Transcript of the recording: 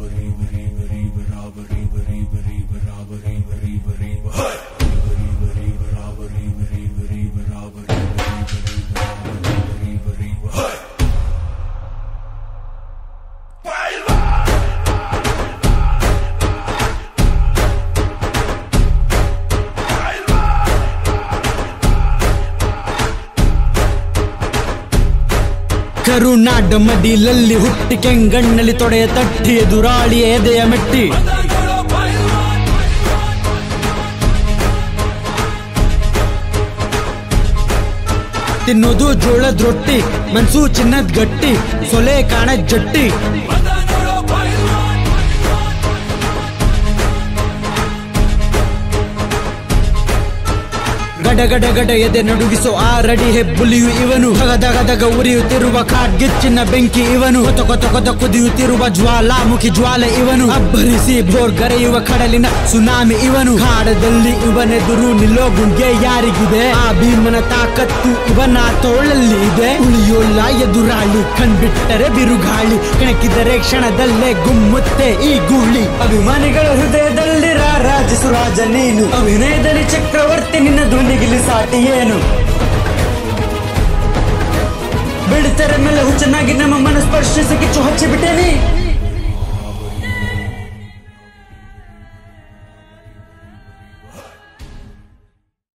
ಕರುನಾಡ ಮಡಿಲಲ್ಲಿ ಹುಟ್ಟಿ ಕೆಂಗಣ್ಣಲ್ಲಿ ತೊಡೆಯ ತಟ್ಟಿ ಎದುರಾಳಿಯ ಎದೆಯ ಮೆಟ್ಟಿ ತಿನ್ನೋದು ಜೋಳದ ರೊಟ್ಟಿ ಮನ್ಸು ಚಿನ್ನದ್ ಗಟ್ಟಿ ಸೊಲೆ ಕಾಣದ್ ಜಟ್ಟಿ ಗಡ ಗಡ ಗಡ ಎದೆ ನಡುಗಿಸೋ ಆ ರಡಿ ಹೆಬ್ಬುಲಿಯು ಇವನು ದಗ ದಗ ಉರಿಯುತ್ತಿರುವ ಕಾಡ್ಗಿಚ್ಚಿನ ಬೆಂಕಿ ಇವನು ಕೊತ ಕೊತ ಕೊತ ಕುದಿಯುತ್ತಿರುವ ಜ್ವಾಲಾಮುಖಿ ಜ್ವಾಲೆ ಇವನು ಅಬ್ಬರಿಸಿ ಭೋರ್ ಗರೆಯುವ ಕಡಲಿನ ಸುನಾಮಿ ಇವನು ಕಾಡದಲ್ಲಿ ಇವನೆದುರು ನಿಲ್ಲೋ ಗುಂಗೆ ಯಾರಿಗಿದೆ ಆ ಭೀಮನ ತಾಕತ್ತು ಇವನ ತೋಳಲ್ಲಿ ಇದೆ ಉಳಿಯೋಲ್ಲ ಎದುರಾಳಿ ಕಣ್ಬಿಟ್ಟರೆ ಬಿರುಗಾಳಿ ಕೆಣಕಿದರೆ ಕ್ಷಣದಲ್ಲೇ ಗುಮ್ಮುತ್ತೆ ಈ ಗೂಳಿ ಅಭಿಮಾನಿಗಳ ಹೃದಯದಲ್ಲಿ ರಾರಾಜಿಸು ರಾಜ ನೀನು ಅಭಿನಯದಲ್ಲಿ ಚಕ್ರವರ್ತಿ ನಿನ್ನ ಧ್ವನಿಗಿಲಿ ಸಾಟಿ ಏನು ಬೆಳಿತಾರೆ ಮೇಲೆ ಹುಚ್ಚನಾಗಿ ನಮ್ಮ ಮನ ಸ್ಪರ್ಶಿಸಿ ಕಿಚ್ಚು ಹಚ್ಚಿಬಿಟ್ಟೇನಿ